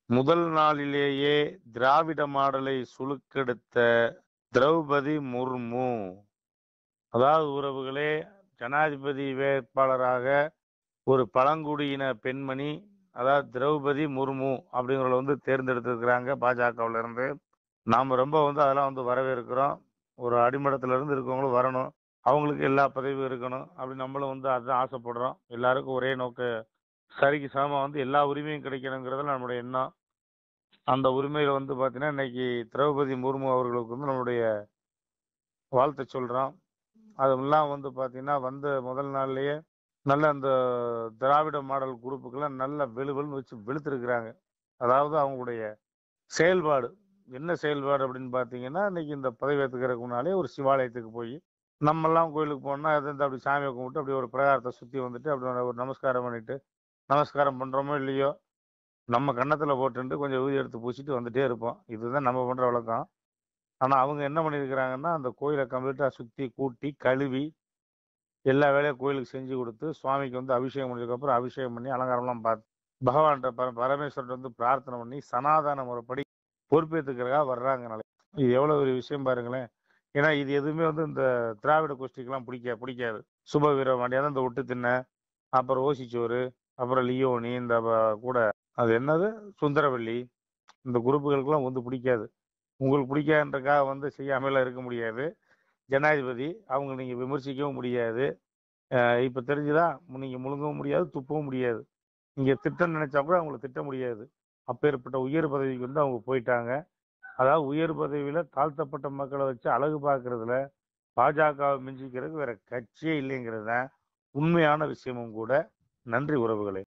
முதல் நாளிலேயே திராவிட மாடலை சுழுக்கெடுத்த திரௌபதி முர்மு அதாவது உறவுகளே ஜனாதிபதி வேட்பாளராக ஒரு பழங்குடியின பெண்மணி அதாவது திரௌபதி முர்மு அப்படிங்கிறவள வந்து தேர்ந்தெடுத்திருக்கிறாங்க பாஜகவுல இருந்து நாம ரொம்ப வந்து அதெல்லாம் வந்து வரவேற்கிறோம் ஒரு அடிமட்டத்துல இருந்து இருக்கவங்களும் வரணும் அவங்களுக்கு எல்லா பதவியும் இருக்கணும் அப்படி நம்மளும் வந்து அதுதான் ஆசைப்படுறோம் எல்லாருக்கும் ஒரே நோக்க சரிக்கு சமமா வந்து எல்லா உரிமையும் கிடைக்கணுங்கிறதுல நம்மளுடைய எண்ணம் அந்த உரிமையில வந்து பாத்தீங்கன்னா இன்னைக்கு திரௌபதி முர்மு அவர்களுக்கு வந்து நம்மளுடைய வாழ்த்து சொல்றோம் அதுலாம் வந்து பாத்தீங்கன்னா வந்த முதல் நாள்லயே நல்ல அந்த திராவிட மாடல் குரூப்புக்கெல்லாம் நல்ல வெளுவெளுன்னு வச்சு வெளுத்திருக்கிறாங்க அதாவது அவங்களுடைய செயல்பாடு என்ன செயல்பாடு அப்படின்னு பார்த்தீங்கன்னா இன்னைக்கு இந்த பதவி ஏற்றுக்கிறதுக்கு முன்னாலே ஒரு சிவாலயத்துக்கு போய் நம்மெல்லாம் கோயிலுக்கு போனால் அது வந்து அப்படி சாமியை கும்பிட்டு அப்படி ஒரு பிரகாரத்தை சுற்றி வந்துட்டு அப்படி ஒரு நமஸ்காரம் பண்ணிட்டு நமஸ்காரம் பண்ணுறோமோ இல்லையோ நம்ம கன்னத்தில் போட்டுட்டு கொஞ்சம் ஊதி எடுத்து பூசிட்டு வந்துட்டே இருப்போம் இதுதான் நம்ம பண்ணுற வழக்கம் ஆனால் அவங்க என்ன பண்ணியிருக்கிறாங்கன்னா அந்த கோயிலை கம்ப்ளீட்டாக சுற்றி கூட்டி கழுவி எல்லா வேலையும் கோயிலுக்கு செஞ்சு கொடுத்து சுவாமிக்கு வந்து அபிஷேகம் பண்ணதுக்கப்புறம் அபிஷேகம் பண்ணி அலங்காரம்லாம் பார்த்து பகவான்கிட்ட பர பரமேஸ்வரன் வந்து பிரார்த்தனை பண்ணி சனாதன முறைப்படி பொறுப்பேற்றுக்கிறதுக்காக வர்றாங்க நாளைக்கு இது எவ்வளோ ஒரு விஷயம் பாருங்களேன் ஏன்னா இது எதுவுமே வந்து இந்த திராவிட கோஷ்டிக்கெல்லாம் பிடிக்க பிடிக்காது சுப வீர மாண்டியாக இந்த ஒட்டு தின்ன அப்புறம் ஓசிச்சோறு அப்புறம் லியோனி இந்த ப- கூட அது என்னது சுந்தரவள்ளி இந்த குரூப்புகளுக்கெல்லாம் வந்து பிடிக்காது உங்களுக்கு பிடிக்காதுன்றக்காக வந்து செய்யாமலாம் இருக்க முடியாது ஜனாதிபதி அவங்க நீங்க விமர்சிக்கவும் முடியாது அஹ் இப்ப தெரிஞ்சுதா நீங்க முழுங்கவும் முடியாது துப்பவும் முடியாது நீங்க திட்டம் நினைச்சா கூட அவங்களை திட்ட முடியாது அப்பேற்பட்ட உயர் பதவிக்கு வந்து அவங்க போயிட்டாங்க அதாவது உயர் பதவியில தாழ்த்தப்பட்ட மக்களை வச்சு அழகு பார்க்கறதுல பாஜகவை மிஞ்சிக்கிறதுக்கு வேற கட்சியே இல்லைங்கிறது தான் உண்மையான விஷயமும் கூட நன்றி உறவுகளே